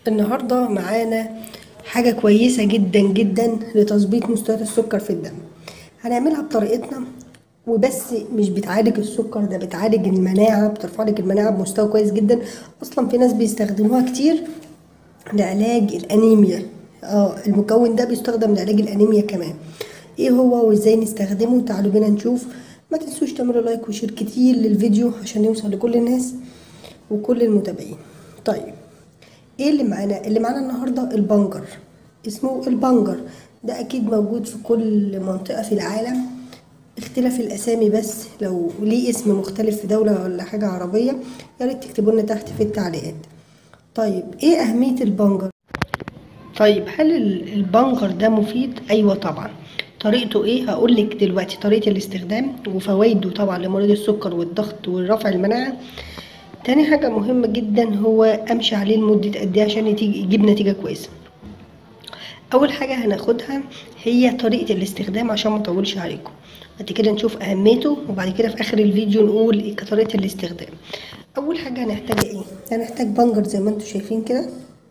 النهاردة معانا حاجة كويسة جدا جدا لتظبيط مستويات السكر في الدم هنعملها بطريقتنا وبس مش بتعالج السكر ده بتعالج المناعة بترفع لك المناعة بمستوى كويس جدا اصلا في ناس بيستخدموها كتير لعلاج الانيميا اه المكون ده بيستخدم لعلاج الانيميا كمان ايه هو وازاي نستخدمه تعالوا بينا نشوف ما تنسوش تعملوا لايك وشير كتير للفيديو عشان يوصل لكل الناس وكل المتابعين طيب ايه اللي معانا اللي معانا النهارده البنجر اسمه البنجر ده اكيد موجود في كل منطقه في العالم اختلاف الاسامي بس لو ليه اسم مختلف في دوله ولا حاجه عربيه يا ريت تكتبوا لنا تحت في التعليقات طيب ايه اهميه البنجر طيب هل البنجر ده مفيد ايوه طبعا طريقته ايه هقول لك دلوقتي طريقه الاستخدام وفوائده طبعا لمريض السكر والضغط والرفع المناعه تاني حاجة مهمة جدا هو امشي عليه لمدة قد ايه عشان يجيب نتيجة كويسة اول حاجة هناخدها هي طريقة الاستخدام عشان ما اطولش عليكم بعد كده نشوف اهميته وبعد كده في اخر الفيديو نقول إيه طريقة الاستخدام اول حاجة هنحتاج ايه هنحتاج بنجر زي ما انتم شايفين كده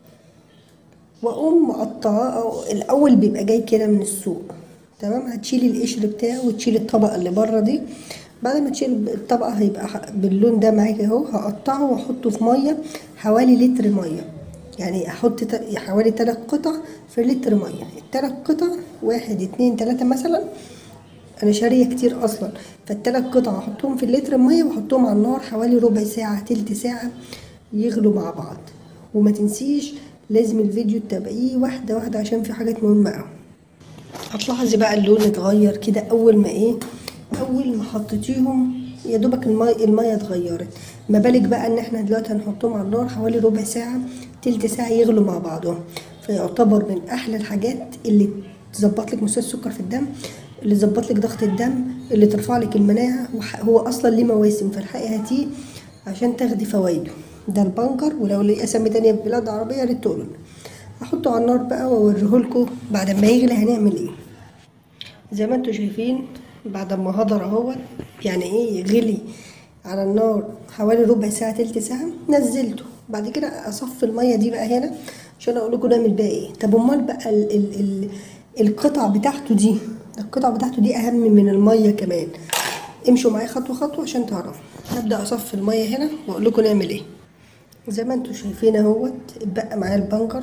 واقوم مقطعاه الاول بيبقى جاي كده من السوق تمام هتشيلي القشر بتاعه وتشيلي الطبقة اللي بره دي بعد ما تشيل الطبقة هيبقى باللون ده معاكي اهو هقطعه واحطه في مية حوالي لتر مية يعني احط حوالي تلات قطع في لتر مية التلات قطع واحد اتنين تلاتة مثلا انا شارية كتير اصلا فالتلات قطع احطهم في اللتر مية واحطهم على النار حوالي ربع ساعة تلت ساعة يغلوا مع بعض وما تنسيش لازم الفيديو تتابعيه واحدة واحدة عشان في حاجات مهمة اوي هتلاحظي بقى اللون اتغير كده اول ما ايه اول ما حطيتيهم يا دوبك المية المية اتغيرت ما بالك بقى ان احنا دلوقتي هنحطهم على النار حوالي ربع ساعة تلت ساعة يغلوا مع بعضهم فيعتبر من احلى الحاجات اللي تظبط لك مستوى السكر في الدم اللي تظبط لك ضغط الدم اللي ترفع لك المناعة هو اصلا ليه مواسم فالحقي هاتيه عشان تاخدي فوائده ده البنجر ولو ليه اسامي تانية في بلاد عربية يا ريت تقولوا هحطه على النار بقى واوريهولكوا بعد ما يغلي هنعمل ايه زي ما انتوا شايفين بعد ما هدر اهوت يعني ايه غلي على النار حوالي ربع ساعة تلت ساعة نزلته بعد كده اصفي المية دي بقى هنا عشان اقول لكم نعمل بقى ايه طب امال بقى ال ال ال القطع بتاعته دي القطع بتاعته دي اهم من المية كمان امشوا معايا خطوة خطوة عشان تعرفوا هبدأ اصفي المية هنا واقول لكم نعمل ايه زي ما انتوا شايفين اهوت اتبقى معايا البنجر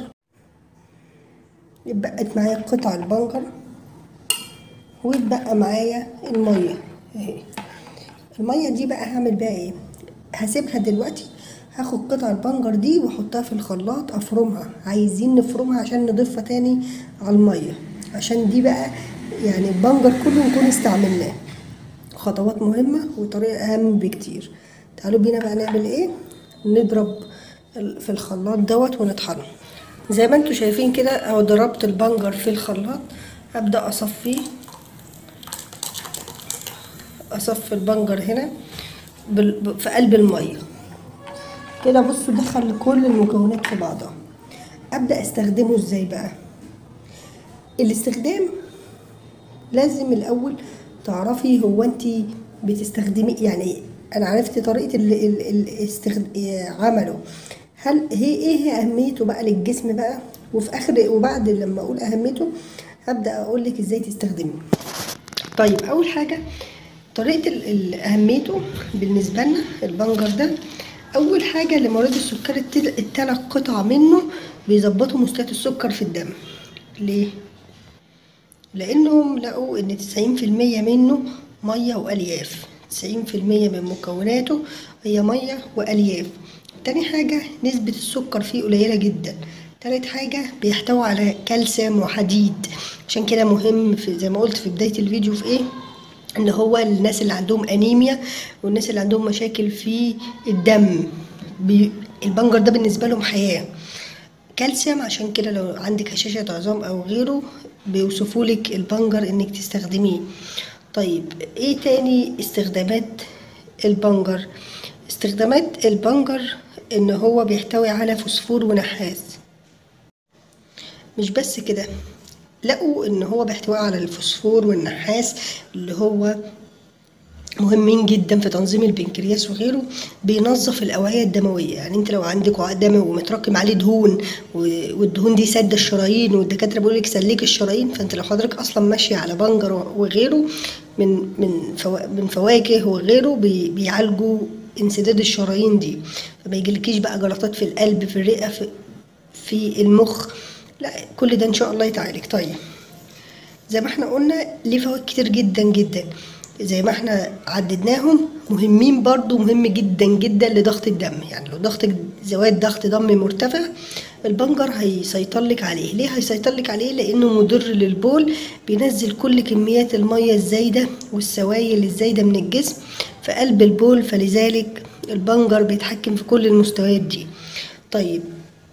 اتبقت معايا قطع البنجر واتبقى معايا الميه اهي الميه دي بقى هعمل بيها ايه هسيبها دلوقتي هاخد قطع البنجر دي واحطها في الخلاط افرمها عايزين نفرمها عشان نضيفها تاني على الميه عشان دي بقى يعني البنجر كله نكون استعملناه خطوات مهمه وطريقه اهم بكتير تعالوا بينا بقى نعمل ايه نضرب في الخلاط دوت ونطحنه زي ما انتوا شايفين كده اهو ضربت البنجر في الخلاط هبدا اصفيه اصفي البنجر هنا في قلب الميه كده بصوا دخل كل المكونات في بعضها ابدا استخدمه ازاي بقى الاستخدام لازم الاول تعرفي هو انت بتستخدمي يعني انا عرفت طريقه ال ال الاستخد... عمله هل هي ايه هي اهميته بقى للجسم بقى وفي اخر وبعد لما اقول اهميته هبدا اقول لك ازاي تستخدميه طيب اول حاجه طريقة أهميته بالنسبة لنا البنجر ده أول حاجة لمريض السكر التلات قطع منه بيظبطوا مستويات السكر في الدم ليه؟ لأنهم لقوا إن تسعين في المية منه مية وألياف تسعين في المية من مكوناته هي مية وألياف تاني حاجة نسبة السكر فيه قليلة جدا تالت حاجة بيحتوي على كالسيوم وحديد عشان كده مهم في زي ما قلت في بداية الفيديو في ايه ان هو الناس اللي عندهم انيميا والناس اللي عندهم مشاكل في الدم بي البنجر ده بالنسبه لهم حياه كالسيوم عشان كده لو عندك هشاشه عظام او غيره بيوصفوا لك البنجر انك تستخدميه طيب ايه تاني استخدامات البنجر استخدامات البنجر ان هو بيحتوي على فوسفور ونحاس مش بس كده لقوا ان هو بيحتوي على الفوسفور والنحاس اللي هو مهمين جدا في تنظيم البنكرياس وغيره بينظف الاوعيه الدمويه يعني انت لو عندك وعاء دموي ومتراكم عليه دهون و- والدهون دي سد الشرايين والدكاتره بيقول لك سلك الشرايين فانت لو حضرتك اصلا ماشيه على بنجر وغيره من من فوا من فواكه وغيره بي بيعالجوا انسداد الشرايين دي فما يجيلكيش بقى جلطات في القلب في الرئه في, في المخ لا كل ده ان شاء الله يتعالج طيب زي ما احنا قلنا ليه فوائد كتير جدا جدا زي ما احنا عددناهم مهمين برضو مهم جدا جدا لضغط الدم يعني لو ضغط زواد ضغط دم مرتفع البنجر هيسيطر لك عليه ليه هيسيطر لك عليه لانه مضر للبول بينزل كل كميات الميه الزايده والسوائل الزايده من الجسم في قلب البول فلذلك البنجر بيتحكم في كل المستويات دي طيب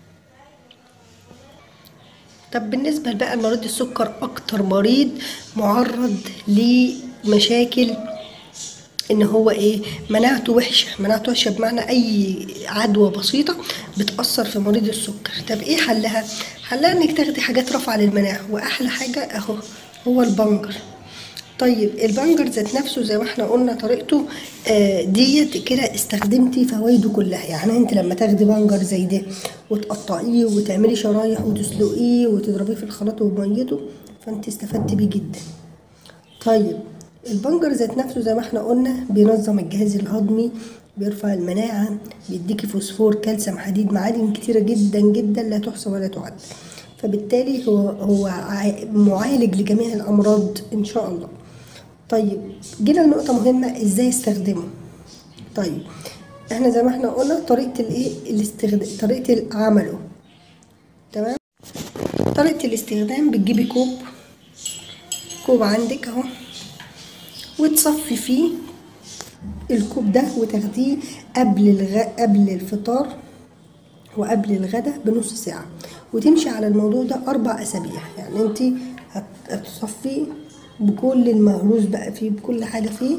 طب بالنسبة بقى لمريض السكر أكتر مريض معرض لمشاكل إن هو إيه مناعته وحشة مناعته وحشة بمعنى أي عدوى بسيطة بتأثر في مريض السكر طب إيه حلها؟ حلها إنك تاخدي حاجات رافعة للمناعة وأحلى حاجة أهو هو البنجر طيب البنجر ذات نفسه زي ما احنا قلنا طريقته آه ديت كده استخدمتي فوائده كلها يعني انت لما تاخدي بنجر زي ده وتقطعيه وتعملي شرايح وتسلقيه وتضربيه في الخلاط وميته فانت استفدتي بيه جدا طيب البنجر ذات نفسه زي ما احنا قلنا بينظم الجهاز الهضمي بيرفع المناعة بيديكي فوسفور كالسيوم حديد معادن كتيرة جدا جدا لا تحصى ولا تعد فبالتالي هو هو ع- معالج لجميع الأمراض إن شاء الله طيب جينا لنقطة مهمة ازاي استخدمه طيب احنا زي ما احنا قلنا طريقة الايه الاستخدام طريقة عمله تمام طريقة الاستخدام بتجيبي كوب كوب عندك اهو وتصفي فيه الكوب ده وتاخديه قبل الغ... قبل الفطار وقبل الغدا بنص ساعة وتمشي على الموضوع ده أربع أسابيع يعني انت هت- هتصفيه بكل المهروس بقى فيه بكل حاجة فيه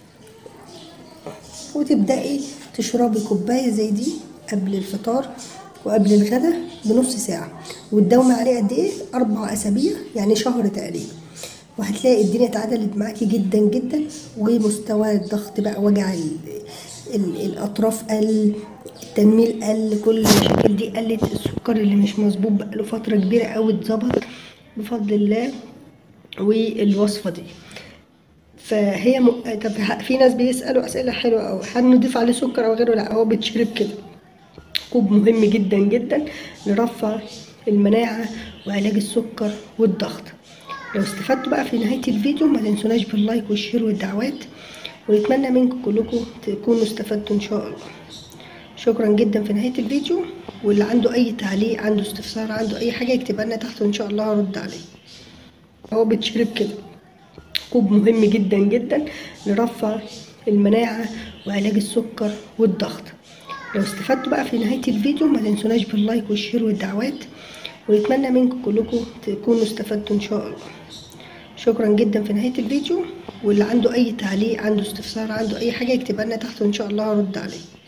وتبدأي تشربي كوباية زي دي قبل الفطار وقبل الغدا بنص ساعة وتداومي عليه قد ايه أربع أسابيع يعني شهر تقريبا وهتلاقي الدنيا اتعدلت معاكي جدا جدا ومستوى الضغط بقى وجع ال ال الأطراف قل التنميل قل كل المشاكل دي قلت السكر اللي مش مظبوط بقى له فترة كبيرة قوي اتظبط بفضل الله والوصفة دي فهي م... طب ه- في ناس بيسألوا أسئلة حلوة أوي هل نضيف عليه سكر أو غيره لا هو بيتشرب كده كوب مهم جدا جدا لرفع المناعة وعلاج السكر والضغط لو استفدتوا بقى في نهاية الفيديو ما تنسوناش باللايك والشير والدعوات ونتمنى منكم كلكم تكونوا استفدتوا إن شاء الله شكرا جدا في نهاية الفيديو واللي عنده أي تعليق عنده استفسار عنده أي حاجة يكتبها لنا تحت وإن شاء الله هرد عليه هو بيتشرب كده كوب مهم جدا جدا لرفع المناعة وعلاج السكر والضغط لو استفدتوا بقى في نهاية الفيديو ما تنسوناش باللايك والشير والدعوات ونتمنى منكم كلكم تكونوا استفدتوا إن شاء الله شكرا جدا في نهاية الفيديو واللي عنده أي تعليق عنده استفسار عنده أي حاجة يكتبها لنا تحت وإن شاء الله هرد عليه